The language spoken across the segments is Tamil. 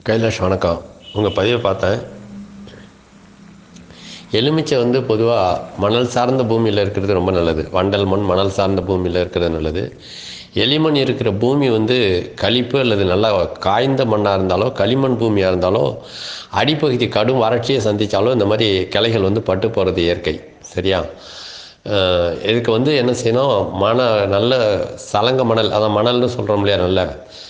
கைலாஷ் வணக்கம் உங்கள் பதிவை பார்த்தேன் எலுமிச்சை வந்து பொதுவாக மணல் சார்ந்த பூமியில் இருக்கிறது ரொம்ப நல்லது வண்டல் மண் மணல் சார்ந்த பூமியில் இருக்கிறது நல்லது எலிமண் இருக்கிற பூமி வந்து களிப்பு அல்லது நல்லா காய்ந்த மண்ணாக இருந்தாலோ களிமண் பூமியாக இருந்தாலோ அடிப்பகுதி கடும் வறட்சியை சந்தித்தாலோ இந்த மாதிரி கிளைகள் வந்து பட்டு போகிறது இயற்கை சரியா அஹ் இதுக்கு வந்து என்ன செய்யணும் மண நல்ல சலங்க மணல் அதான் மணல்னு சொல்கிறோம் இல்லையா நல்ல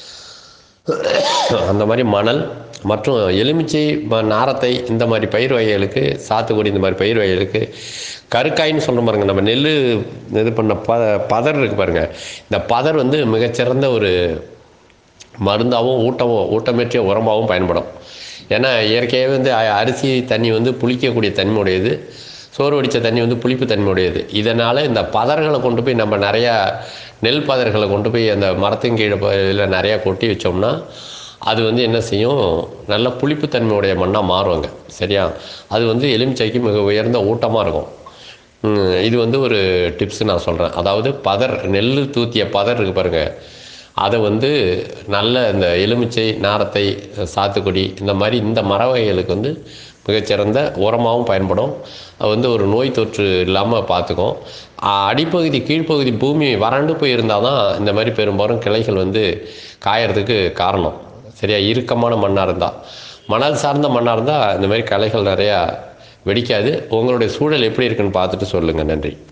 அந்த மாதிரி மணல் மற்றும் எலுமிச்சை ம- நாரத்தை இந்த மாதிரி பயிர் வகைகளுக்கு சாத்துக்குடி இந்த மாதிரி பயிர் வகைகளுக்கு கருக்காயின்னு சொல்கிற பாருங்க நம்ம நெல் இது பண்ண ப பதர் இருக்கு பாருங்க இந்த பதர் வந்து மிகச்சிறந்த ஒரு மருந்தாகவும் ஊட்டமும் ஊட்டமேற்றிய உரமாகவும் பயன்படும் ஏன்னா இயற்கையாகவே வந்து அ- அரிசி தண்ணி வந்து புளிக்கக்கூடிய தன்மை உடையது சோறு வடித்த தண்ணி வந்து புளிப்பு தன்மை உடையது இதனால் இந்த பதர்களை கொண்டு போய் நம்ம நிறையா நெல் பதர்களை கொண்டு போய் அந்த மரத்தின் கீழே ப- இதில் நிறையா கொட்டி வச்சோம்னா அது வந்து என்ன செய்யும் நல்ல புளிப்புத்தன்மையுடைய மண்ணாக மாறுவாங்க சரியா அது வந்து எலுமிச்சைக்கு மிக உயர்ந்த ஊட்டமாக இருக்கும் ம், இது வந்து ஒரு டிப்ஸ் நான் சொல்கிறேன் அதாவது பதர் நெல் தூத்திய பதர் இருக்கு பாருங்க அதை வந்து நல்ல இந்த எலுமிச்சை நாரத்தை சாத்துக்குடி இந்த மாதிரி இந்த மர வகைகளுக்கு வந்து மிகச்சிறந்த உரமாகவும் பயன்படும் அது வந்து ஒரு நோய் தொற்று இல்லாமல் பார்த்துக்கும் அ- அடிப்பகுதி கீழ்ப்பகுதி பூமி வறண்டு போய் இருந்தால் தான் இந்த மாதிரி பெரும்பாலும் கிளைகள் வந்து காயறதுக்கு காரணம் சரியா இறுக்கமான மண்ணாக இருந்தால் மணல் சார்ந்த மண்ணாக இருந்தால் இந்த மாதிரி களைகள் நிறையா வெடிக்காது உங்களுடைய சூழல் எப்படி இருக்குன்னு பார்த்துட்டு சொல்லுங்கள் நன்றி